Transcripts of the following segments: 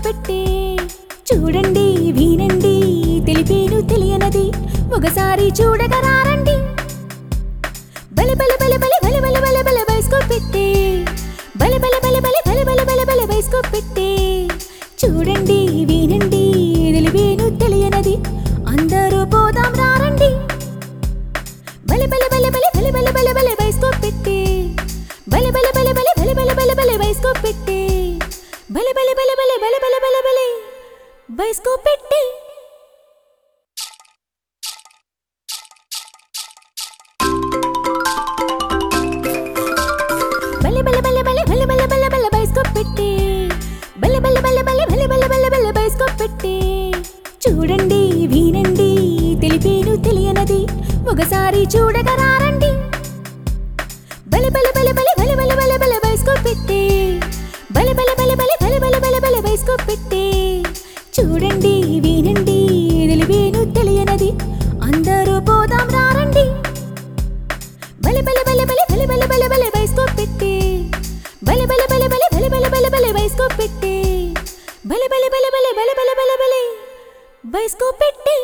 పెట్టి చూడండి వినండి తెలిపేను తెలియనది ఒకసారి చూడగా రారండి బలి బలి బలి బలి బలి బలి బలి బలి బైస్కోప్ పెట్టి బలి బలి బలి బలి బలి బలి బలి బలి బైస్కోప్ పెట్టి చూడండి వినండి తెలిపేను తెలియనది అందరూ పోదాం రారండి బలి బలి బలి బలి బలి బలి బలి బలి బైస్కోప్ పెట్టి బలి బలి బలి బలి బలి బలి బలి బలి బైస్కోప్ పెట్టి బలి బలి బలి బలి బలి బలి బలి బలి బైస్కోప్ పెట్టి బలి బలి బలి బలి బలి బలి బలి బలి బైస్కోప్ పెట్టి బలి బలి బలి బలి బలి బలి బలి బలి బైస్కోప్ పెట్టి చూడండి వినండి తెలిపేను తెలియనది ఒకసారి చూడగా రారండి బలి బలి బలి బలి బలి బలి బలి బలి బైస్కోప్ పెట్టి బలి బలి బలి బలి బలి బలి బలి బలి బైస్కోప్ పెట్టి చూడండి వినండి తెలిపేను తెలియనది అందరూ పోదాం రారండి బలి బలి బలి బలి బలి బలి బలి బలి బైస్కోప్ పెట్టి బలి బలి బలి బలి బలి బలి బలి బలి బైస్కోప్ పెట్టి బలి బలి బలి బలి బలి బలి బలి బలి బైస్కోప్ పెట్టి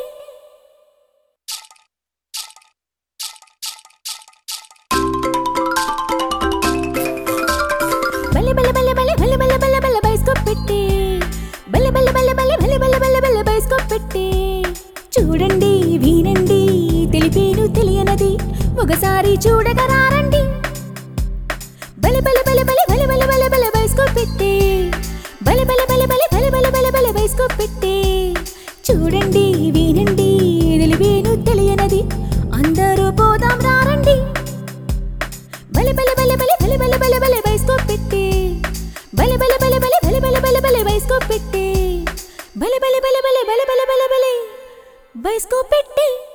బలి బలి బలి బలి బలి బలి బలి బలి బైస్కోప్ పెట్టి బలి బలి బలి బలి బలి బలి బలి బలి బైస్కోప్ పెట్టి చూడండి వినండి తెలిపేను తెలియనది ఒకసారి చూడగా రారండి బలి బలి బలి బలి బలి బలి బలి బలి బైస్కోప్ పెట్టి బలి బలి బలి బలి బలి బలి బలి బలి బైస్కోప్ పెట్టి చూడండి వినండి తెలిపేను తెలియనది అందరూ పోదాం రారండి బలి బలి బలి బలి బలి బలి బలి బలి బైస్కోప్ పెట్టి బలి బలి బలి బలి బలి బలి బలి బలి బైస్కోప్ పెట్టి బలి బలి బలి బలి బలి బలి బలి బలి బైస్కోప్ పెట్టి